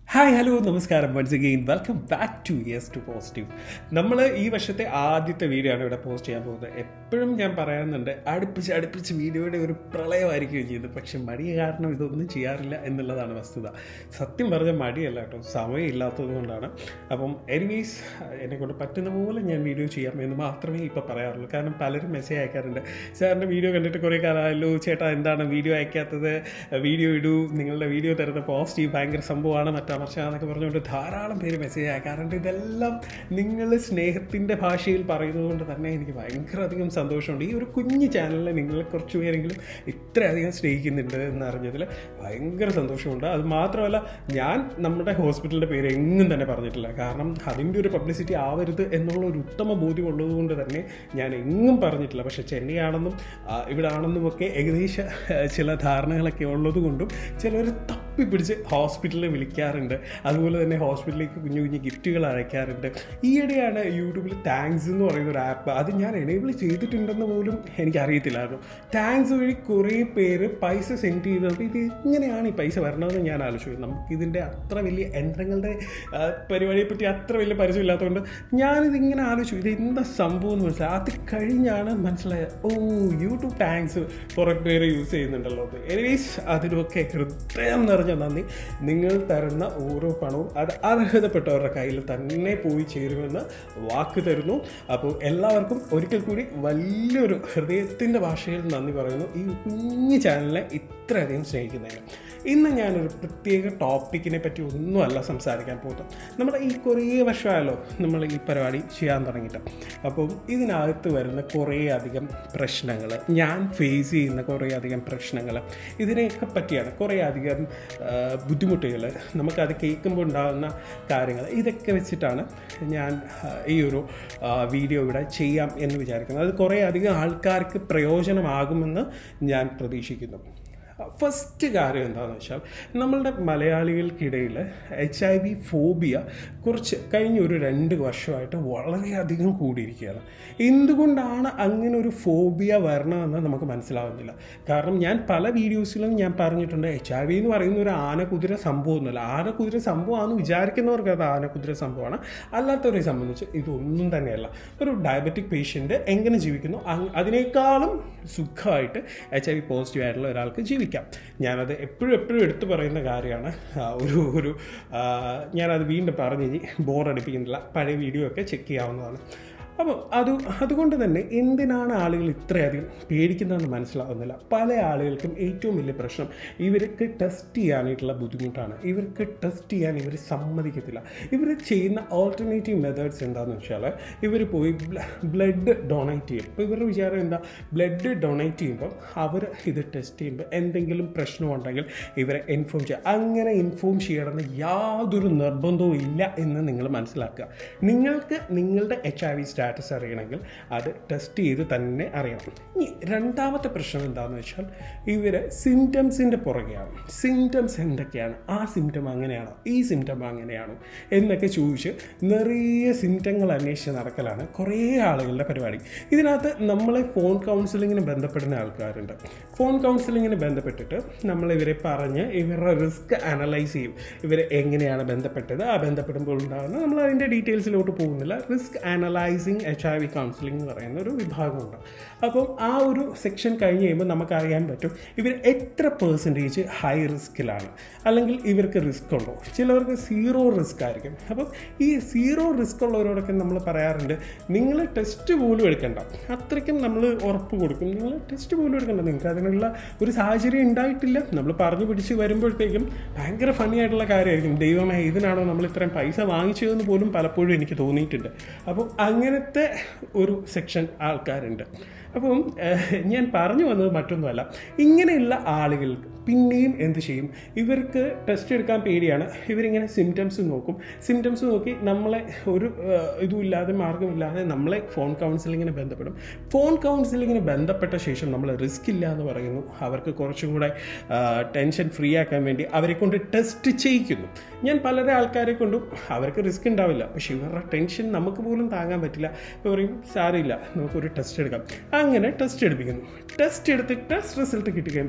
hi hello നമസ്കാരം once again welcome back to yes to positive നമ്മൾ ഈ വർഷത്തെ ആദ്യത്തെ വീഡിയോ ആണ് ഇവിടെ പോസ്റ്റ് ചെയ്യാൻ പോകുന്നത് എപ്പോഴും ഞാൻ പറയാറുണ്ട് അടുപ്പിച്ച് അടുപ്പിച്ച് വീഡിയോയുടെ ഒരു പ്രളയമായിരിക്കും ചെയ്യുന്നത് പക്ഷെ മടി കാരണം ഇതൊന്നും ചെയ്യാറില്ല എന്നുള്ളതാണ് വസ്തുത സത്യം പറഞ്ഞ മടിയല്ല കേട്ടോ സമയമില്ലാത്തത് കൊണ്ടാണ് അപ്പം എനിവേസ് എന്നെ കൊണ്ട് പറ്റുന്ന പോലെ ഞാൻ വീഡിയോ ചെയ്യാം എന്ന് മാത്രമേ ഇപ്പോൾ പറയാറുള്ളൂ കാരണം പലരും മെസ്സേജ് അയക്കാറുണ്ട് സാറിൻ്റെ വീഡിയോ കണ്ടിട്ട് കുറേ കാലമല്ലോ ചേട്ടാ എന്താണ് വീഡിയോ അയക്കാത്തത് വീഡിയോ ഇടൂ നിങ്ങളുടെ വീഡിയോ തരുന്ന പോസിറ്റീവ് ഭയങ്കര സംഭവമാണ് മറ്റാ മറിച്ചാ എന്നൊക്കെ പറഞ്ഞുകൊണ്ട് ധാരാളം പേര് മെസ്സേജ് അയക്കാറുണ്ട് ഇതെല്ലാം നിങ്ങൾ സ്നേഹത്തിൻ്റെ ഭാഷയിൽ പറയുന്നത് കൊണ്ട് തന്നെ എനിക്ക് ഭയങ്കര അധികം സന്തോഷമുണ്ട് ഈ ഒരു കുഞ്ഞു ചാനലിനെ നിങ്ങൾ കുറച്ച് പേരെങ്കിലും ഇത്രയധികം സ്നേഹിക്കുന്നുണ്ട് എന്ന് അറിഞ്ഞതിൽ ഭയങ്കര സന്തോഷമുണ്ട് അത് മാത്രമല്ല ഞാൻ നമ്മുടെ ഹോസ്പിറ്റലിൻ്റെ പേര് എങ്ങും തന്നെ പറഞ്ഞിട്ടില്ല കാരണം അതിൻ്റെ ഒരു പബ്ലിസിറ്റി ആവരുത് എന്നുള്ള ഒരു ഉത്തമ ബോധ്യം ഉള്ളതുകൊണ്ട് തന്നെ ഞാൻ എങ്ങും പറഞ്ഞിട്ടില്ല പക്ഷേ ചെന്നൈ ആണെന്നും ആ, ഇവിടെ ആണെന്നും ഒക്കെ ഏകദേശ ആ, ചില ധാരണകളൊക്കെ ഉള്ളത് കൊണ്ടും ചിലർ തപ്പി പിടിച്ച് ഹോസ്പിറ്റലിൽ വിളിക്കാറുണ്ട് അതുപോലെ തന്നെ ഹോസ്പിറ്റലിലേക്ക് കുഞ്ഞു കുഞ്ഞു ഗിഫ്റ്റുകൾ അയക്കാറുണ്ട് ഈയിടെയാണ് യൂട്യൂബിൽ താങ്ക്സ് എന്ന് പറയുന്ന ഒരു ആപ്പ് അത് ഞാൻ എനേബിൾ ചെയ്തിട്ടുണ്ടെന്ന് പോലും എനിക്കറിയത്തില്ലായിരുന്നു താങ്ക്സ് വഴി കുറേ പേര് പൈസ സെൻഡ് ചെയ്തത് ഇത് എങ്ങനെയാണ് ഈ പൈസ വരണമെന്ന് ഞാൻ ആലോചിച്ചു നമുക്ക് ഇതിൻ്റെ അത്ര വലിയ യന്ത്രങ്ങളുടെ ആ, പരിപാടിയെ പറ്റി അത്ര വലിയ പരിചയമില്ലാത്തതുകൊണ്ട് ഞാനിത് ഇങ്ങനെ ആലോചിച്ചു ഇത് എന്താ സംഭവം എന്ന് മനസ്സിലായി അത് കഴിഞ്ഞാണ് മനസ്സിലായത് ഓ യൂട്യൂബ് താങ്ക്സ് കുറേ പേര് യൂസ് ചെയ്യുന്നുണ്ടല്ലോ എനിവേസ് അതിനൊക്കെ ഹൃദയം നിറഞ്ഞ നന്ദി നിങ്ങൾ തരുന്ന ഓരോ പണവും അത് അർഹതപ്പെട്ടവരുടെ കയ്യിൽ തന്നെ പോയി ചേരുമെന്ന് വാക്ക് തരുന്നു അപ്പോൾ എല്ലാവർക്കും ഒരിക്കൽ കൂടി വലിയൊരു ഹൃദയത്തിൻ്റെ ഭാഷയിൽ നന്ദി പറയുന്നു ഈ കുഞ്ഞു ചാനലിനെ ഇത്രയധികം സ്നേഹിക്കുന്നതിന് ഇന്ന് ഞാനൊരു പ്രത്യേക ടോപ്പിക്കിനെ പറ്റി ഒന്നുമല്ല സംസാരിക്കാൻ പോകുന്നത് നമ്മുടെ ഈ കുറേ വർഷമായല്ലോ നമ്മൾ ഈ പരിപാടി ചെയ്യാൻ തുടങ്ങിയിട്ട് അപ്പം ഇതിനകത്ത് വരുന്ന കുറേ അധികം പ്രശ്നങ്ങൾ ഞാൻ ഫേസ് ചെയ്യുന്ന കുറേ അധികം പ്രശ്നങ്ങൾ ഇതിനെയൊക്കെ പറ്റിയാണ് കുറേ അധികം ബുദ്ധിമുട്ടുകൾ നമുക്കത് കേൾക്കുമ്പോൾ ഉണ്ടാകുന്ന കാര്യങ്ങൾ ഇതൊക്കെ വെച്ചിട്ടാണ് ഞാൻ ആ, ഈ ഒരു ആ, വീഡിയോ ഇവിടെ ചെയ്യാം എന്ന് വിചാരിക്കുന്നത് അത് കുറേ അധികം ആൾക്കാർക്ക് പ്രയോജനമാകുമെന്ന് ഞാൻ പ്രതീക്ഷിക്കുന്നു ഫസ്റ്റ് കാര്യം എന്താണെന്ന് വെച്ചാൽ നമ്മളുടെ മലയാളികൾക്കിടയിൽ എച്ച് ഐ വി ഫോബിയ കുറച്ച് കഴിഞ്ഞ ഒരു രണ്ട് വർഷമായിട്ട് വളരെയധികം കൂടിയിരിക്കുകയാണ് എന്തുകൊണ്ടാണ് അങ്ങനെ ഒരു ഫോബിയ വരണമെന്ന് നമുക്ക് മനസ്സിലാവുന്നില്ല കാരണം ഞാൻ പല വീഡിയോസിലും ഞാൻ പറഞ്ഞിട്ടുണ്ട് എച്ച് ഐ വി എന്ന് പറയുന്ന ഒരു ആനക്കുതിര സംഭവമൊന്നുമല്ല ആനക്കുതിര സംഭവമാണെന്ന് വിചാരിക്കുന്നവർക്ക് അത് ആനക്കുതിര സംഭവമാണ് അല്ലാത്തവരെ സംബന്ധിച്ച് ഇതൊന്നും തന്നെയല്ല ഒരു ഡയബറ്റിക് പേഷ്യൻ്റ് എങ്ങനെ ജീവിക്കുന്നു അങ് അതിനേക്കാളും സുഖമായിട്ട് എച്ച് ഐ വി പോസിറ്റീവ് ആയിട്ടുള്ള ഒരാൾക്ക് ജീവിക്കാം ഞാനത് എപ്പോഴും എപ്പോഴും എടുത്തു പറയുന്ന കാര്യമാണ് ആ, ഒരു ഒരു ആ, ഞാനത് വീണ്ടും പറഞ്ഞു ഇനി ബോറടിപ്പിക്കുന്നില്ല പഴയ വീഡിയോ ഒക്കെ ചെക്ക് ചെയ്യാവുന്നതാണ് അപ്പോൾ അത് അതുകൊണ്ട് തന്നെ എന്തിനാണ് ആളുകൾ ഇത്രയധികം പേടിക്കുന്നതെന്ന് മനസ്സിലാവുന്നില്ല പല ആളുകൾക്കും ഏറ്റവും വലിയ പ്രശ്നം ഇവർക്ക് ടെസ്റ്റ് ചെയ്യാനായിട്ടുള്ള ബുദ്ധിമുട്ടാണ് ഇവർക്ക് ടെസ്റ്റ് ചെയ്യാൻ ഇവർ സമ്മതിക്കത്തില്ല ഇവർ ചെയ്യുന്ന ഓൾട്ടർനേറ്റീവ് മെത്തേഡ്സ് എന്താണെന്ന് വെച്ചാൽ ഇവർ പോയി ബ്ലഡ് ഡൊണേറ്റ് ചെയ്യും ഇപ്പോൾ ഇവരുടെ വിചാരം എന്താ ബ്ലഡ് ഡൊണേറ്റ് ചെയ്യുമ്പോൾ അവർ ഇത് ടെസ്റ്റ് ചെയ്യുമ്പോൾ എന്തെങ്കിലും പ്രശ്നമുണ്ടെങ്കിൽ ഇവരെ ഇൻഫോം ചെയ്യുക അങ്ങനെ ഇൻഫോം ചെയ്യണമെന്ന് യാതൊരു നിർബന്ധവും ഇല്ല എന്ന് നിങ്ങൾ മനസ്സിലാക്കുക നിങ്ങൾക്ക് നിങ്ങളുടെ എച്ച് ഐ വി സ്റ്റാറ്റസ് അറിയണമെങ്കിൽ അത് ടെസ്റ്റ് ചെയ്ത് തന്നെ അറിയണം ഇനി രണ്ടാമത്തെ പ്രശ്നം എന്താണെന്ന് വെച്ചാൽ ഇവർ സിംറ്റംസിൻ്റെ പുറകെയാണ് സിംറ്റംസ് എന്തൊക്കെയാണ് ആ സിംറ്റം അങ്ങനെയാണോ ഈ സിംറ്റം അങ്ങനെയാണോ എന്നൊക്കെ ചോദിച്ച് നിറയെ സിംറ്റങ്ങൾ അന്വേഷിച്ച് നടക്കലാണ് കുറേ ആളുകളുടെ പരിപാടി ഇതിനകത്ത് നമ്മളെ ഫോൺ കൗൺസിലിങ്ങിന് ബന്ധപ്പെടുന്ന ആൾക്കാരുണ്ട് ഫോൺ കൗൺസിലിങ്ങിന് ബന്ധപ്പെട്ടിട്ട് നമ്മൾ ഇവരെ പറഞ്ഞ് ഇവരുടെ റിസ്ക് അനലൈസ് ചെയ്യും ഇവരെ എങ്ങനെയാണ് ബന്ധപ്പെട്ടത് ആ ബന്ധപ്പെടുമ്പോൾ ഉണ്ടാകുന്ന നമ്മൾ അതിൻ്റെ ഡീറ്റെയിൽസിലോട്ട് പോകുന്നില്ല risk analysing H I V counselling എന്ന് പറയുന്ന ഒരു വിഭാഗമുണ്ട് അപ്പം ആ ഒരു സെക്ഷൻ കഴിഞ്ഞ് കഴിയുമ്പോൾ നമുക്കറിയാൻ പറ്റും ഇവർ എത്ര പേഴ്സൻറ്റേജ് ഹൈ റിസ്കിലാണ് അല്ലെങ്കിൽ ഇവർക്ക് റിസ്ക് ഉണ്ടോ ചിലവർക്ക് സീറോ റിസ്ക് ആയിരിക്കും അപ്പം ഈ സീറോ റിസ്ക് ഉള്ളവരോടൊക്കെ നമ്മൾ പറയാറുണ്ട് നിങ്ങൾ ടെസ്റ്റ് പോലും എടുക്കണ്ട അത്രയ്ക്കും നമ്മൾ ഉറപ്പ് കൊടുക്കും നിങ്ങൾ ടെസ്റ്റ് പോലും എടുക്കണ്ട നിങ്ങൾക്ക് അതിനുള്ള ഒരു സാഹചര്യം ഉണ്ടായിട്ടില്ല നമ്മൾ പറഞ്ഞു പിടിച്ച് വരുമ്പോഴത്തേക്കും ഭയങ്കര ഫണ്ണി ആയിട്ടുള്ള കാര്യമായിരിക്കും ദൈവമേ ഇതിനാണോ നമ്മൾ ഇത്രയും പൈസ വാങ്ങിച്ചതെന്ന് പോലും പലപ്പോഴും എനിക്ക് തോന്നിയിട്ടുണ്ട് അപ്പം അങ്ങനത്തെ ഒരു സെക്ഷൻ ആൾക്കാരുണ്ട് അപ്പം ഏഹ്, ഞാൻ പറഞ്ഞു വന്നത് മറ്റൊന്നുമല്ല ഇങ്ങനെയുള്ള ആളുകൾക്ക് പിന്നെയും എന്ത് ചെയ്യും ഇവർക്ക് ടെസ്റ്റ് എടുക്കാൻ പേടിയാണ് ഇവരിങ്ങനെ സിംറ്റംസ് നോക്കും സിംറ്റംസ് നോക്കി നമ്മളെ ഒരു ഏഹ്, ഇതുമില്ലാതെ മാർഗമില്ലാതെ നമ്മളെ ഫോൺ കൗൺസിലിങ്ങിന് ബന്ധപ്പെടും ഫോൺ കൗൺസിലിങ്ങിന് ബന്ധപ്പെട്ട ശേഷം നമ്മൾ റിസ്ക് ഇല്ല എന്ന് പറയുന്നു അവർക്ക് കുറച്ചും കൂടെ ടെൻഷൻ ഫ്രീ ആക്കാൻ വേണ്ടി അവരെ കൊണ്ട് ടെസ്റ്റ് ചെയ്യിക്കുന്നു ഞാൻ പലരെ ആൾക്കാരെ കൊണ്ടും അവർക്ക് റിസ്ക് ഉണ്ടാവില്ല പക്ഷേ ഇവരുടെ ടെൻഷൻ നമുക്ക് പോലും താങ്ങാൻ പറ്റില്ല ഇപ്പോൾ പറയും സാരമില്ല നമുക്കൊരു ടെസ്റ്റ് എടുക്കാം അങ്ങനെ ടെസ്റ്റ് എടുപ്പിക്കുന്നു ടെസ്റ്റ് എടുത്ത് ടെസ്റ്റ് റിസൾട്ട് കിട്ടിക്കഴിയുമ്പോൾ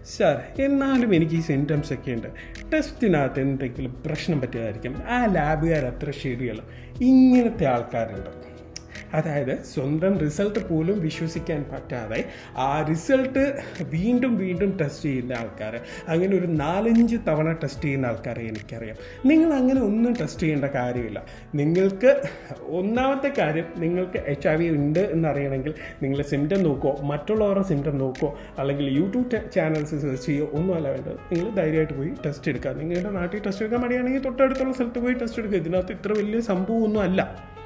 സാർ എന്നാലും എനിക്ക് ഈ സിംറ്റംസ് ഒക്കെ ഉണ്ട് ടെസ്റ്റിനകത്ത് എന്തെങ്കിലും പ്രശ്നം പറ്റിയതായിരിക്കും ആ ലാബുകാർ അത്ര ശരിയല്ല ഇങ്ങനത്തെ ആൾക്കാരുണ്ട് അതായത് സ്വന്തം റിസൾട്ട് പോലും വിശ്വസിക്കാൻ പറ്റാതെ ആ റിസൾട്ട് വീണ്ടും വീണ്ടും ടെസ്റ്റ് ചെയ്യുന്ന ആൾക്കാർ അങ്ങനെ ഒരു നാലഞ്ച് തവണ ടെസ്റ്റ് ചെയ്യുന്ന ആൾക്കാരെ എനിക്കറിയാം നിങ്ങൾ അങ്ങനെ ഒന്നും ടെസ്റ്റ് ചെയ്യേണ്ട കാര്യമില്ല നിങ്ങൾക്ക് ഒന്നാമത്തെ കാര്യം നിങ്ങൾക്ക് എച്ച് ഐ വി ഉണ്ട് എന്നറിയണമെങ്കിൽ നിങ്ങൾ സിംറ്റം നോക്കുമോ മറ്റുള്ളവരുടെ സിംറ്റം നോക്കുമോ അല്ലെങ്കിൽ യൂട്യൂബ് ചാനൽസ് സെർച്ച് ചെയ്യുകയോ ഒന്നുമല്ല വേണ്ടത് നിങ്ങൾ ധൈര്യമായിട്ട് പോയി ടെസ്റ്റ് എടുക്കുക നിങ്ങളുടെ നാട്ടിൽ ടെസ്റ്റ് എടുക്കാൻ മടിയാണെങ്കിൽ തൊട്ടടുത്തുള്ള സ്ഥലത്ത് പോയി ടെസ്റ്റ് എടുക്കുക ഇതിനകത്ത് ഇത്ര വലിയ സംഭവമൊന്നും അല്ല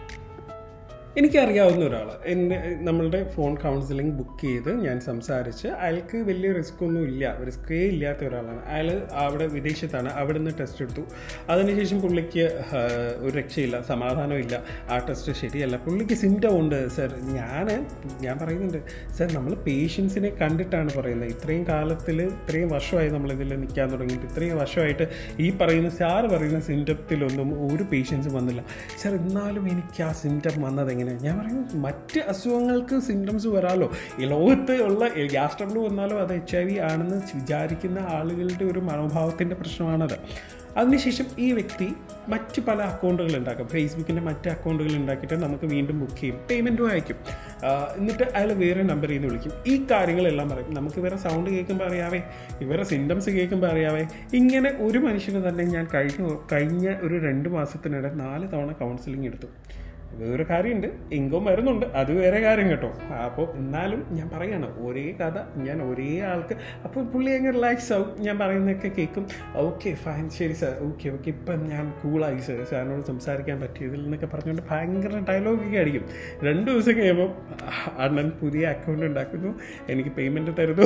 എനിക്കറിയാവുന്ന ഒരാൾ എന്നെ നമ്മളുടെ ഫോൺ കൗൺസിലിംഗ് ബുക്ക് ചെയ്ത് ഞാൻ സംസാരിച്ച് അയാൾക്ക് വലിയ റിസ്ക് ഒന്നും ഇല്ല റിസ്ക്കേ ഇല്ലാത്ത ഒരാളാണ് അയാൾ അവിടെ വിദേശത്താണ് അവിടെ നിന്ന് ടെസ്റ്റ് എടുത്തു അതിനുശേഷം പുള്ളിക്ക് ആ, ഒരു രക്ഷയില്ല സമാധാനമില്ല ആ ടെസ്റ്റ് ശരിയല്ല പുള്ളിക്ക് സിംറ്റം ഉണ്ട് സർ ഞാൻ ഞാൻ പറയുന്നുണ്ട് സർ നമ്മൾ പേഷ്യൻസിനെ കണ്ടിട്ടാണ് പറയുന്നത് ഇത്രയും കാലത്തിൽ ഇത്രയും വർഷമായി നമ്മളിതിൽ നിൽക്കാൻ തുടങ്ങിയിട്ട് ഇത്രയും വർഷമായിട്ട് ഈ പറയുന്ന സാർ പറയുന്ന സിംറ്റത്തിലൊന്നും ഒരു പേഷ്യൻസും വന്നില്ല സർ എന്നാലും എനിക്ക് ആ സിംറ്റം വന്നത് എങ്ങനെ ഞാൻ പറയും മറ്റ് അസുഖങ്ങൾക്ക് സിംറ്റംസ് വരാമല്ലോ ഈ ലോകത്ത് ഉള്ള ഗ്യാസ് ട്രബിൾ വന്നാലും അത് എച്ച് ഐ വി ആണെന്ന് വിചാരിക്കുന്ന ആളുകളുടെ ഒരു മനോഭാവത്തിൻ്റെ പ്രശ്നമാണത് അതിനുശേഷം ഈ വ്യക്തി മറ്റ് പല അക്കൗണ്ടുകൾ ഉണ്ടാക്കും ഫേസ്ബുക്കിൻ്റെ മറ്റ് അക്കൗണ്ടുകൾ ഉണ്ടാക്കിയിട്ട് നമുക്ക് വീണ്ടും ബുക്ക് ചെയ്യും പേയ്മെൻറ്റും അയക്കും ആ, എന്നിട്ട് അയാൾ വേറെ നമ്പറിൽ നിന്ന് വിളിക്കും ഈ കാര്യങ്ങളെല്ലാം പറയും നമുക്ക് ഇവരെ സൗണ്ട് കേൾക്കുമ്പോൾ അറിയാവേ ഇവരെ സിംറ്റംസ് കേൾക്കുമ്പോൾ അറിയാവേ ഇങ്ങനെ ഒരു മനുഷ്യന് തന്നെ ഞാൻ കഴിഞ്ഞ കഴിഞ്ഞ ഒരു രണ്ട് മാസത്തിനിടെ നാല് തവണ കൗൺസിലിംഗ് എടുത്തു വേറെ കാര്യമുണ്ട് ഇൻകം വരുന്നുണ്ട് അത് വേറെ കാര്യം കേട്ടോ അപ്പോൾ എന്നാലും ഞാൻ പറയാണ് ഒരേ കഥ ഞാൻ ഒരേ ആൾക്ക് അപ്പോൾ പുള്ളി അങ്ങ് റിലാക്സ് ആവും ഞാൻ പറയുന്നതൊക്കെ കേൾക്കും ഓക്കെ ഫൈൻ ശരി സാർ ഓക്കെ ഓക്കെ ഇപ്പം ഞാൻ കൂളായി സാർ സാറിനോട് സംസാരിക്കാൻ പറ്റിയതിൽ എന്നൊക്കെ പറഞ്ഞുകൊണ്ട് ഭയങ്കര ഡയലോഗൊക്കെ അടിക്കും രണ്ട് ദിവസം കഴിയുമ്പോൾ അണ്ണൻ പുതിയ അക്കൗണ്ട് ഉണ്ടാക്കുന്നു എനിക്ക് പേയ്മെൻറ്റ് തരുന്നു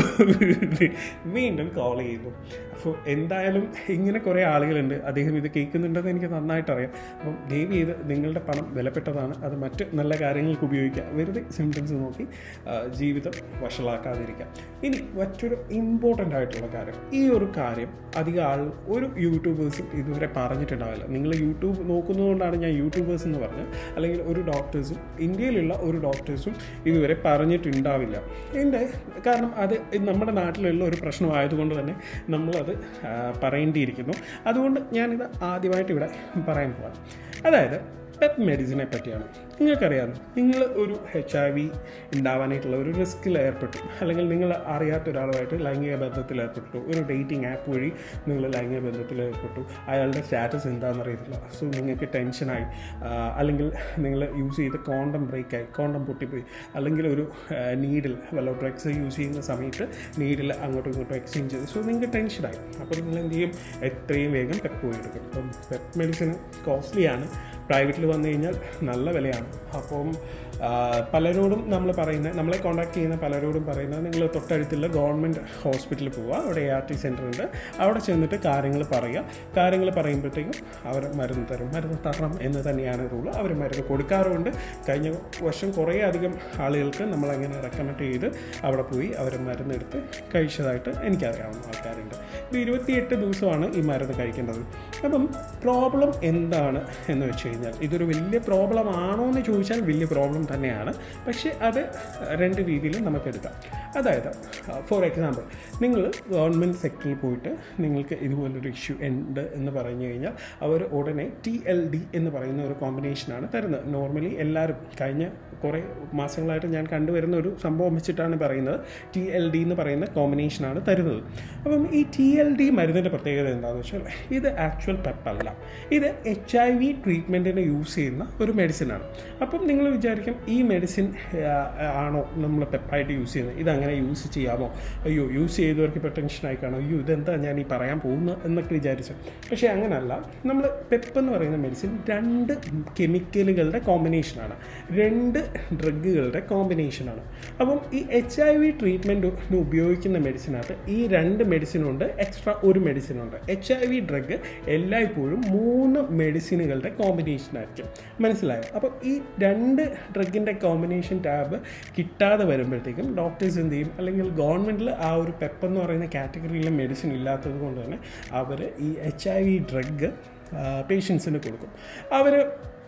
വീണ്ടും കോൾ ചെയ്യുന്നു അപ്പോൾ എന്തായാലും ഇങ്ങനെ കുറേ ആളുകളുണ്ട് അദ്ദേഹം ഇത് കേൾക്കുന്നുണ്ടെന്ന് എനിക്ക് നന്നായിട്ട് അറിയാം അപ്പം ദയവ് ചെയ്ത് നിങ്ങളുടെ പണം വിലപ്പെട്ടതാണ് അത് മറ്റ് നല്ല കാര്യങ്ങൾക്ക് ഉപയോഗിക്കുക വെറുതെ സിംറ്റംസ് നോക്കി ആ, ജീവിതം വഷളാക്കാതിരിക്കുക ഇനി മറ്റൊരു ഇമ്പോർട്ടൻ്റ് ആയിട്ടുള്ള കാര്യം ഈ ഒരു കാര്യം അധികം ആൾ ഒരു യൂട്യൂബേഴ്സും ഇതുവരെ പറഞ്ഞിട്ടുണ്ടാവില്ല നിങ്ങൾ യൂട്യൂബ് നോക്കുന്നതുകൊണ്ടാണ് ഞാൻ യൂട്യൂബേഴ്സ് എന്ന് പറഞ്ഞത് അല്ലെങ്കിൽ ഒരു ഡോക്ടേഴ്സും ഇന്ത്യയിലുള്ള ഒരു ഡോക്ടേഴ്സും ഇതുവരെ പറഞ്ഞിട്ടുണ്ടാവില്ല എൻ്റെ കാരണം അത് നമ്മുടെ നാട്ടിലുള്ള ഒരു പ്രശ്നമായതുകൊണ്ട് തന്നെ നമ്മളത് ആ, പറയേണ്ടിയിരിക്കുന്നു അതുകൊണ്ട് ഞാനിത് ആദ്യമായിട്ട് ഇവിടെ പറയാൻ പോകാം അതായത് പെറ്റ് മെഡിസിനെ പറ്റിയാണ് നിങ്ങൾക്കറിയാമല്ലോ നിങ്ങൾ ഒരു എച്ച് ഐ വി ഉണ്ടാവാനായിട്ടുള്ള ഒരു റിസ്കിൽ ഏർപ്പെട്ടു അല്ലെങ്കിൽ നിങ്ങൾ അറിയാത്ത ഒരാളുമായിട്ട് ലൈംഗിക ബന്ധത്തിൽ ഏർപ്പെട്ടു ഒരു ഡേറ്റിംഗ് ആപ്പ് വഴി നിങ്ങൾ ലൈംഗിക ബന്ധത്തിൽ ഏർപ്പെട്ടു അയാളുടെ സ്റ്റാറ്റസ് എന്താണെന്ന് അറിയത്തില്ല സോ നിങ്ങൾക്ക് ടെൻഷനായി ആ, അല്ലെങ്കിൽ നിങ്ങൾ യൂസ് ചെയ്ത കോണ്ടം ബ്രേക്കായി കോണ്ടം പൊട്ടിപ്പോയി അല്ലെങ്കിൽ ഒരു നീഡിൽ വല്ല ഡ്രഗ്സ് യൂസ് ചെയ്യുന്ന സമയത്ത് നീഡിൽ അങ്ങോട്ടും ഇങ്ങോട്ടും എക്സ്ചേഞ്ച് ചെയ്തു സോ നിങ്ങൾക്ക് ടെൻഷനായി അപ്പോൾ നിങ്ങൾ എന്ത് ചെയ്യും എത്രയും വേഗം പെപ്പ് പോയി എടുക്കും അപ്പം പെപ്പ് മെഡിസിൻ കോസ്റ്റ്ലിയാണ് പ്രൈവറ്റിൽ വന്നു കഴിഞ്ഞാൽ നല്ല വിലയാണ് അപ്പം ആ, പലരോടും നമ്മൾ പറയുന്ന നമ്മളെ കോൺടാക്ട് ചെയ്യുന്ന പലരോടും പറയുന്നത് നിങ്ങൾ തൊട്ടടുത്തുള്ള ഗവൺമെൻറ് ഹോസ്പിറ്റലിൽ പോവുക അവിടെ എ ആർ ടി സെൻ്റർ ഉണ്ട് അവിടെ ചെന്നിട്ട് കാര്യങ്ങൾ പറയുക കാര്യങ്ങൾ പറയുമ്പോഴത്തേക്കും അവർ മരുന്ന് തരും മരുന്ന് തരണം എന്ന് തന്നെയാണ് റൂൾ അവർ മരുന്ന് കൊടുക്കാറുമുണ്ട് കഴിഞ്ഞ വർഷം കുറേ അധികം ആളുകൾക്ക് നമ്മളങ്ങനെ റെക്കമെൻഡ് ചെയ്ത് അവിടെ പോയി അവർ മരുന്നെടുത്ത് കഴിച്ചതായിട്ട് എനിക്കറിയാവുന്ന ആൾക്കാരുണ്ട് ഇത് ഇരുപത്തിയെട്ട് ദിവസമാണ് ഈ മരുന്ന് കഴിക്കേണ്ടത് അപ്പം പ്രോബ്ലം എന്താണ് എന്ന് വെച്ച് കഴിഞ്ഞാൽ ഇതൊരു വലിയ പ്രോബ്ലം ആണോ എന്ന് ചോദിച്ചാൽ വലിയ പ്രോബ്ലം തന്നെയാണ് പക്ഷേ അത് രണ്ട് രീതിയിൽ നമുക്ക് എടുക്കാം അതായത് ഫോർ എക്സാമ്പിൾ നിങ്ങൾ ഗവൺമെൻറ് സെക്ടറിൽ പോയിട്ട് നിങ്ങൾക്ക് ഇതുപോലൊരു ഇഷ്യൂ ഉണ്ട് എന്ന് പറഞ്ഞു കഴിഞ്ഞാൽ അവർ ഉടനെ ടി എൽ ഡി എന്ന് പറയുന്ന ഒരു കോമ്പിനേഷനാണ് തരുന്നത് നോർമലി എല്ലാവരും കഴിഞ്ഞ കുറേ മാസങ്ങളായിട്ട് ഞാൻ കണ്ടുവരുന്ന ഒരു സംഭവം വെച്ചിട്ടാണ് പറയുന്നത് ടി എൽ ഡി എന്ന് പറയുന്ന കോമ്പിനേഷനാണ് തരുന്നത് അപ്പം ഈ ടി എൽ ഡി മരുന്നിൻ്റെ പ്രത്യേകത എന്താണെന്ന് വെച്ചാൽ ഇത് ആക്ച്വൽ പെപ്പ് അല്ല ഇത് എച്ച് ഐ വി ട്രീറ്റ്മെൻറ്റിന് യൂസ് ചെയ്യുന്ന ഒരു മെഡിസിനാണ് അപ്പം നിങ്ങൾ വിചാരിക്കും ഈ മെഡിസിൻ ആണോ നമ്മൾ പെപ്പായിട്ട് യൂസ് ചെയ്യുന്നത് ഇതങ്ങനെ യൂസ് ചെയ്യാമോ അയ്യോ യൂസ് ചെയ്തവർക്ക് ഇപ്പോൾ ടെൻഷനായി കാണോ അയ്യോ ഇതെന്താ ഞാൻ ഈ പറയാൻ പോകുന്നത് എന്നൊക്കെ വിചാരിച്ചു പക്ഷേ അങ്ങനല്ല നമ്മൾ പെപ്പ് എന്ന് പറയുന്ന മെഡിസിൻ രണ്ട് കെമിക്കലുകളുടെ കോമ്പിനേഷനാണ് രണ്ട് ഡ്രഗുകളുടെ കോമ്പിനേഷനാണ് അപ്പം ഈ എച്ച് ഐ വി ട്രീറ്റ്മെൻറ്റിന് ഉപയോഗിക്കുന്ന മെഡിസിനകത്ത് ഈ രണ്ട് മെഡിസിനുണ്ട് എക്സ്ട്രാ ഒരു മെഡിസിനുണ്ട് എച്ച് ഐ വി ഡ്രഗ് എല്ലായ്പ്പോഴും മൂന്ന് മെഡിസിനുകളുടെ കോമ്പിനേഷൻ ആയിരിക്കും മനസ്സിലായോ അപ്പോൾ ഈ രണ്ട് ഡ്രഗിൻ്റെ കോമ്പിനേഷൻ ടാബ് കിട്ടാതെ വരുമ്പോഴത്തേക്കും ഡോക്ടേഴ്സ് എന്ത് ചെയ്യും അല്ലെങ്കിൽ ഗവൺമെൻറ്റിൽ ആ ഒരു പെപ്പ് എന്ന് പറയുന്ന കാറ്റഗറിയിലെ മെഡിസിൻ ഇല്ലാത്തത് കൊണ്ട് തന്നെ അവർ ഈ എച്ച് ഐ വി ഡ്രഗ് പേഷ്യൻസിന് കൊടുക്കും അവർ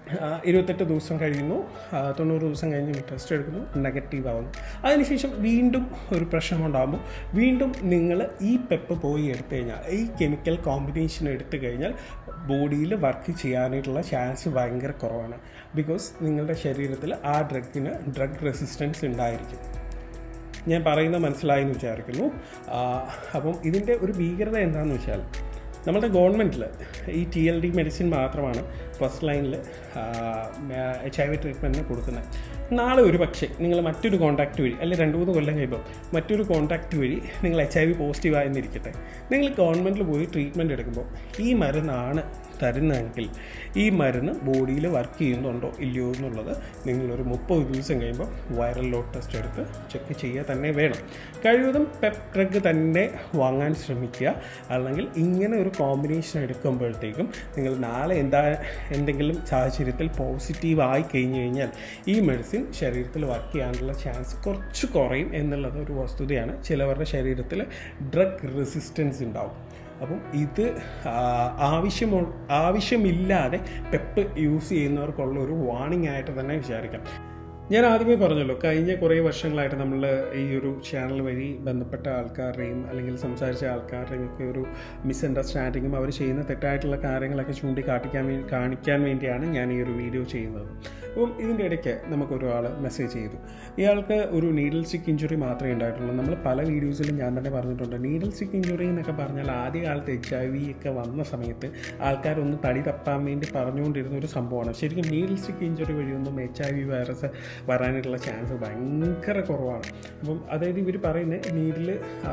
ആ, ഇരുപത്തെട്ട് ദിവസം കഴിയുന്നു ആ, തൊണ്ണൂറ് ദിവസം കഴിഞ്ഞ് ടെസ്റ്റ് എടുക്കുന്നു നെഗറ്റീവ് ആവുന്നു അതിനുശേഷം വീണ്ടും ഒരു പ്രശ്നം ഉണ്ടാകുമ്പോൾ വീണ്ടും നിങ്ങൾ ഈ പെപ്പ് പോയി എടുത്തു കഴിഞ്ഞാൽ ഈ കെമിക്കൽ കോമ്പിനേഷൻ എടുത്തു കഴിഞ്ഞാൽ ബോഡിയിൽ വർക്ക് ചെയ്യാനായിട്ടുള്ള ചാൻസ് ഭയങ്കര കുറവാണ് ബിക്കോസ് നിങ്ങളുടെ ശരീരത്തിൽ ആ ഡ്രഗിന് ഡ്രഗ് റെസിസ്റ്റൻസ് ഉണ്ടായിരിക്കും ഞാൻ പറയുന്നത് മനസ്സിലായി എന്ന് വിചാരിക്കുന്നു ആ, അപ്പം ഇതിൻ്റെ ഒരു ഭീകരത എന്താണെന്ന് വെച്ചാൽ നമ്മുടെ ഗവൺമെൻറ്റിൽ ഈ ടി എൽ ഡി മെഡിസിൻ മാത്രമാണ് ഫസ്റ്റ് ലൈനിൽ എച്ച് ഐ വി ട്രീറ്റ്മെൻറ്റിന് കൊടുക്കുന്നത് നാളെ ഒരു പക്ഷേ നിങ്ങൾ മറ്റൊരു കോൺടാക്റ്റ് വഴി അല്ലെങ്കിൽ രണ്ട് മൂന്ന് കൊല്ലം കഴിയുമ്പോൾ മറ്റൊരു കോൺടാക്റ്റ് വഴി നിങ്ങൾ എച്ച് ഐ വി പോസിറ്റീവ് ആയെന്നിരിക്കട്ടെ നിങ്ങൾ ഗവൺമെൻറ്റിൽ പോയി ട്രീറ്റ്മെൻറ്റ് എടുക്കുമ്പോൾ ഈ മരുന്നാണ് തരുന്നതെങ്കിൽ ഈ മരുന്ന് ബോഡിയിൽ വർക്ക് ചെയ്യുന്നുണ്ടോ ഇല്ലയോ എന്നുള്ളത് നിങ്ങളൊരു മുപ്പത് ദിവസം കഴിയുമ്പോൾ വൈറൽ ലോഡ് ടെസ്റ്റ് എടുത്ത് ചെക്ക് ചെയ്യുക തന്നെ വേണം കഴിവതും പെപ് ഡ്രഗ് തന്നെ വാങ്ങാൻ ശ്രമിക്കുക അല്ലെങ്കിൽ ഇങ്ങനെ ഒരു കോമ്പിനേഷൻ എടുക്കുമ്പോഴത്തേക്കും നിങ്ങൾ നാളെ എന്താ എന്തെങ്കിലും സാഹചര്യത്തിൽ പോസിറ്റീവ് ആയി കഴിഞ്ഞു കഴിഞ്ഞാൽ ഈ മെഡിസിൻ ശരീരത്തിൽ വർക്ക് ചെയ്യാനുള്ള ചാൻസ് കുറച്ച് കുറയും എന്നുള്ളത് ഒരു വസ്തുതയാണ് ചിലവരുടെ ശരീരത്തിൽ ഡ്രഗ് റെസിസ്റ്റൻസ് ഉണ്ടാവും അപ്പം ഇത് ആ, ആവശ്യമു ആവശ്യമില്ലാതെ പെപ്പ് യൂസ് ചെയ്യുന്നവർക്കുള്ള ഒരു വാണിംഗ് ആയിട്ട് തന്നെ വിചാരിക്കാം ഞാൻ ആദ്യമേ പറഞ്ഞല്ലോ കഴിഞ്ഞ കുറേ വർഷങ്ങളായിട്ട് നമ്മൾ ഈ ഒരു ചാനൽ വഴി ബന്ധപ്പെട്ട ആൾക്കാരുടെയും അല്ലെങ്കിൽ സംസാരിച്ച ആൾക്കാരുടെയും ഒക്കെ ഒരു മിസ്അണ്ടർസ്റ്റാൻഡിങ്ങും അവർ ചെയ്യുന്ന തെറ്റായിട്ടുള്ള കാര്യങ്ങളൊക്കെ ചൂണ്ടിക്കാട്ടിക്കാൻ വേണ്ടി കാണിക്കാൻ വേണ്ടിയാണ് ഞാൻ ഈ ഒരു വീഡിയോ ചെയ്യുന്നത് അപ്പം ഇതിൻ്റെ ഇടയ്ക്ക് നമുക്കൊരാൾ മെസ്സേജ് ചെയ്തു ഇയാൾക്ക് ഒരു നീഡിൽ സ്റ്റിക്ക് ഇഞ്ചുറി മാത്രമേ ഉണ്ടായിട്ടുള്ളൂ നമ്മൾ പല വീഡിയോസിലും ഞാൻ തന്നെ പറഞ്ഞിട്ടുണ്ട് നീഡിൽ സ്റ്റിക്ക് ഇഞ്ചുറി എന്നൊക്കെ പറഞ്ഞാൽ ആദ്യ കാലത്ത് എച്ച് ഐ വി ഒക്കെ വന്ന സമയത്ത് ആൾക്കാരൊന്ന് തടി തപ്പാൻ വേണ്ടി പറഞ്ഞുകൊണ്ടിരുന്ന ഒരു സംഭവമാണ് ശരിക്കും നീഡിൽ സ്റ്റിക്ക് ഇഞ്ചുറി വഴിയൊന്നും എച്ച് ഐ വി വൈറസ് വരാനായിട്ടുള്ള ചാൻസ് ഭയങ്കര കുറവാണ് അപ്പം അതായത് ഇവർ പറയുന്നത് നീഡിൽ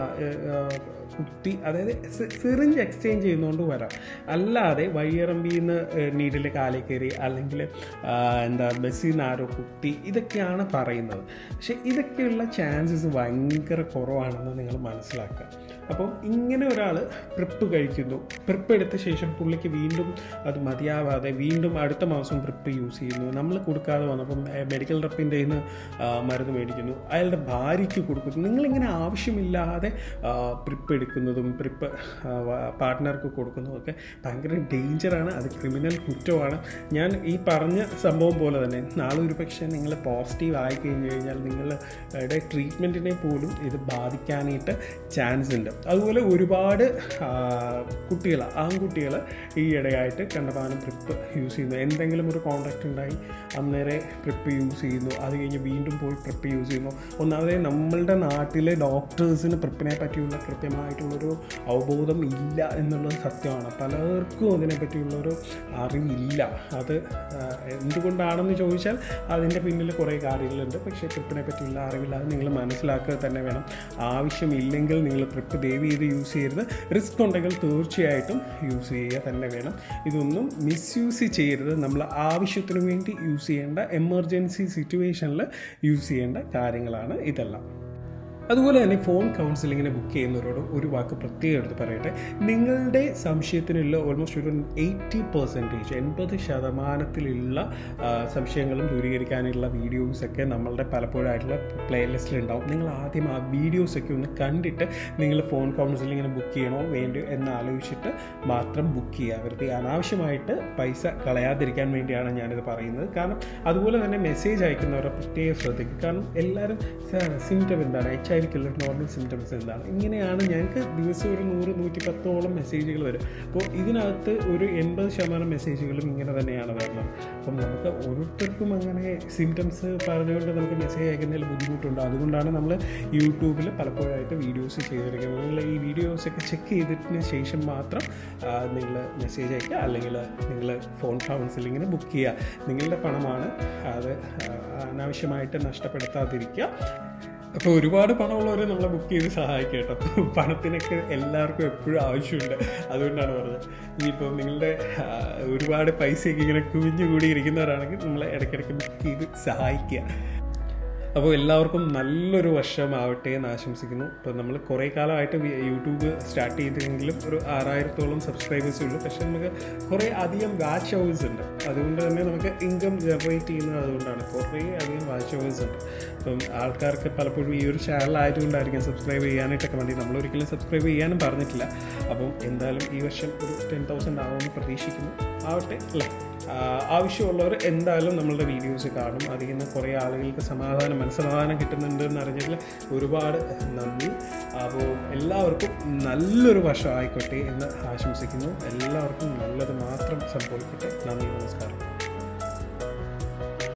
കുത്തി അതായത് സിറിഞ്ച് എക്സ്ചേഞ്ച് ചെയ്യുന്നതുകൊണ്ട് വരാം അല്ലാതെ വഴിയിറമ്പിൽ നിന്ന് നീഡിൽ കാലിൽ കയറി അല്ലെങ്കിൽ ആ, എന്താ ബസ്സിൽ നിന്ന് ആരോ കുത്തി ഇതൊക്കെയാണ് പറയുന്നത് പക്ഷേ ഇതൊക്കെയുള്ള ചാൻസസ് ഭയങ്കര കുറവാണെന്ന് നിങ്ങൾ മനസ്സിലാക്കുക അപ്പം ഇങ്ങനെ ഒരാൾ പ്രിപ്പ് കഴിക്കുന്നു പ്രിപ്പ് എടുത്ത ശേഷം പുള്ളിക്ക് വീണ്ടും അത് മതിയാവാതെ വീണ്ടും അടുത്ത മാസം പ്രിപ്പ് യൂസ് ചെയ്യുന്നു നമ്മൾ കൊടുക്കാതെ വന്നപ്പം മെഡിക്കൽ റെപ്പിൻ്റെ നിന്ന് മരുന്ന് മേടിക്കുന്നു അയാളുടെ ഭാര്യയ്ക്ക് കൊടുക്കുന്നു നിങ്ങളിങ്ങനെ ആവശ്യമില്ലാതെ പ്രിപ്പ് എടുക്കുന്നതും പ്രിപ്പ് പാർട്ട്ണർക്ക് കൊടുക്കുന്നതും ഒക്കെ ഭയങ്കര ഡേഞ്ചറാണ് അത് ക്രിമിനൽ കുറ്റമാണ് ഞാൻ ഈ പറഞ്ഞ സംഭവം പോലെ തന്നെ നാളെ ഒരു പക്ഷേ നിങ്ങൾ പോസിറ്റീവ് ആയി കഴിഞ്ഞു കഴിഞ്ഞാൽ നിങ്ങളുടെ ട്രീറ്റ്മെൻറ്റിനെ പോലും ഇത് ബാധിക്കാനായിട്ട് ചാൻസ് ഉണ്ട് അതുപോലെ ഒരുപാട് കുട്ടികൾ ആൺകുട്ടികൾ ഈ ഇടയായിട്ട് കണ്ടമാനം പ്രിപ്പ് യൂസ് ചെയ്യുന്നു എന്തെങ്കിലും ഒരു കോണ്ടാക്റ്റ് ഉണ്ടായി അന്നേരെ പ്രിപ്പ് യൂസ് ചെയ്യുന്നു അത് കഴിഞ്ഞ് വീണ്ടും പോയി പ്രിപ്പ് യൂസ് ചെയ്യുന്നു ഒന്നാമതേ നമ്മളുടെ നാട്ടിലെ ഡോക്ടേഴ്സിന് പ്രിപ്പിനെ പറ്റിയുള്ള കൃത്യമായിട്ടുള്ളൊരു അവബോധം ഇല്ല എന്നുള്ളത് സത്യമാണ് പലർക്കും അതിനെ പറ്റിയുള്ളൊരു അറിവില്ല അത് ആ, എന്തുകൊണ്ടാണെന്ന് ചോദിച്ചാൽ അതിൻ്റെ പിന്നിൽ കുറേ കാര്യങ്ങളുണ്ട് പക്ഷേ ട്രിപ്പിനെ പറ്റിയുള്ള അറിവില്ലാതെ നിങ്ങൾ മനസ്സിലാക്കുക തന്നെ വേണം ആവശ്യമില്ലെങ്കിൽ നിങ്ങൾ ട്രിപ്പ് ദയവ് ചെയ്ത് യൂസ് ചെയ്യരുത് റിസ്ക് ഉണ്ടെങ്കിൽ തീർച്ചയായിട്ടും യൂസ് ചെയ്യുക തന്നെ വേണം ഇതൊന്നും മിസ്യൂസ് ചെയ്യരുത് നമ്മൾ ആവശ്യത്തിന് വേണ്ടി യൂസ് ചെയ്യേണ്ട എമർജൻസി സിറ്റുവേഷനിൽ യൂസ് ചെയ്യേണ്ട കാര്യങ്ങളാണ് ഇതെല്ലാം അതുപോലെ തന്നെ ഫോൺ കൗൺസിലിങ്ങിന് ബുക്ക് ചെയ്യുന്നവരോട് ഒരു വാക്ക് പ്രത്യേകം എടുത്ത് പറയട്ടെ നിങ്ങളുടെ സംശയത്തിനുള്ള ഓൾമോസ്റ്റ് ഒരു എയ്റ്റി പെർസെൻറ്റേജ് എൺപത് ശതമാനത്തിലുള്ള ആ, സംശയങ്ങളും ദൂരീകരിക്കാനുള്ള വീഡിയോസൊക്കെ നമ്മളുടെ പലപ്പോഴായിട്ടുള്ള പ്ലേലിസ്റ്റിലുണ്ടാവും നിങ്ങൾ ആദ്യം ആ വീഡിയോസൊക്കെ ഒന്ന് കണ്ടിട്ട് നിങ്ങൾ ഫോൺ കൗൺസിലിങ്ങിന് ബുക്ക് ചെയ്യണോ വേണ്ടോ എന്ന് ആലോചിച്ചിട്ട് മാത്രം ബുക്ക് ചെയ്യുക വെറുതെ അനാവശ്യമായിട്ട് പൈസ കളയാതിരിക്കാൻ വേണ്ടിയാണ് ഞാനിത് പറയുന്നത് കാരണം അതുപോലെ തന്നെ മെസ്സേജ് അയക്കുന്നവരെ പ്രത്യേകം ശ്രദ്ധിക്കുക കാരണം എല്ലാവരും സിംറ്റം എന്താണ് എച്ച് ഐ വിക്കുള്ള നോർമൽ സിംറ്റംസ് എന്താണ് ഇങ്ങനെയാണ് ഞങ്ങൾക്ക് ദിവസം ഒരു നൂറ് നൂറ്റി പത്തോളം മെസ്സേജുകൾ വരും അപ്പോൾ ഇതിനകത്ത് ഒരു എൺപത് ശതമാനം മെസ്സേജുകളും ഇങ്ങനെ തന്നെയാണ് വരുന്നത് അപ്പം നമുക്ക് ഓരോരുത്തർക്കും അങ്ങനെ സിംറ്റംസ് പറഞ്ഞുകൊണ്ട് നമുക്ക് മെസ്സേജ് അയക്കുന്നതിൽ ബുദ്ധിമുട്ടുണ്ട് അതുകൊണ്ടാണ് നമ്മൾ യൂട്യൂബിൽ പലപ്പോഴായിട്ട് വീഡിയോസ് ചെയ്തിരിക്കുന്നത് നിങ്ങൾ ഈ വീഡിയോസൊക്കെ ചെക്ക് ചെയ്തതിന് ശേഷം മാത്രം നിങ്ങൾ മെസ്സേജ് അയക്കുക അല്ലെങ്കിൽ നിങ്ങൾ ഫോൺ കൗൺസിലിങ്ങിന് ബുക്ക് ചെയ്യുക നിങ്ങളുടെ പണമാണ് അത് ആ, അനാവശ്യമായിട്ട് നഷ്ടപ്പെടുത്താതിരിക്കുക അപ്പോൾ ഒരുപാട് പണമുള്ളവരെ നമ്മളെ ബുക്ക് ചെയ്ത് സഹായിക്കുക കേട്ടോ പണത്തിനൊക്കെ എല്ലാവർക്കും എപ്പോഴും ആവശ്യമുണ്ട് അതുകൊണ്ടാണ് പറഞ്ഞത് ഇനിയിപ്പോൾ നിങ്ങളുടെ ആ, ഒരുപാട് പൈസയൊക്കെ ഇങ്ങനെ കുവിഞ്ഞുകൂടി ഇരിക്കുന്നവരാണെങ്കിൽ നമ്മളെ ഇടയ്ക്കിടയ്ക്ക് ബുക്ക് ചെയ്ത് സഹായിക്കുക അപ്പോൾ എല്ലാവർക്കും നല്ലൊരു വർഷമാവട്ടെ എന്ന് ആശംസിക്കുന്നു ഇപ്പോൾ നമ്മൾ കുറേ കാലമായിട്ട് വി- യൂട്യൂബ് സ്റ്റാർട്ട് ചെയ്തിട്ടെങ്കിലും ഒരു ആറായിരത്തോളം സബ്സ്ക്രൈബേഴ്സേ ഉള്ളൂ പക്ഷേ നമുക്ക് കുറേ അധികം വാച്ച് അവേഴ്സ് ഉണ്ട് അതുകൊണ്ട് തന്നെ നമുക്ക് ഇൻകം ജനറേറ്റ് ചെയ്യുന്നത് അതുകൊണ്ടാണ് കുറേ അധികം വാച്ച് അവേഴ്സ് ഉണ്ട് അപ്പം ആൾക്കാർക്ക് പലപ്പോഴും ഈ ഒരു ചാനൽ ആയതുകൊണ്ടായിരിക്കും സബ്സ്ക്രൈബ് ചെയ്യാനായിട്ടൊക്കെ വേണ്ടി നമ്മൾ ഒരിക്കലും സബ്സ്ക്രൈബ് ചെയ്യാനും പറഞ്ഞിട്ടില്ല അപ്പം എന്തായാലും ഈ വർഷം ഒരു ടെൻ തൗസൻഡ് ആവുമെന്ന് പ്രതീക്ഷിക്കുന്നു ആവട്ടെ അല്ലേ ആ, ആവശ്യമുള്ളവർ എന്തായാലും നമ്മളുടെ വീഡിയോസ് കാണും അതിൽ നിന്ന് കുറേ ആളുകൾക്ക് സമാധാനം മനസ്സമാധാനം കിട്ടുന്നുണ്ട് എന്ന് അറിഞ്ഞതിൽ ഒരുപാട് നന്ദി അപ്പോൾ എല്ലാവർക്കും നല്ലൊരു വർഷം ആയിക്കോട്ടെ എന്ന് ആശംസിക്കുന്നു എല്ലാവർക്കും നല്ലത് മാത്രം സംഭവിക്കട്ടെ നന്ദി നമസ്കാരം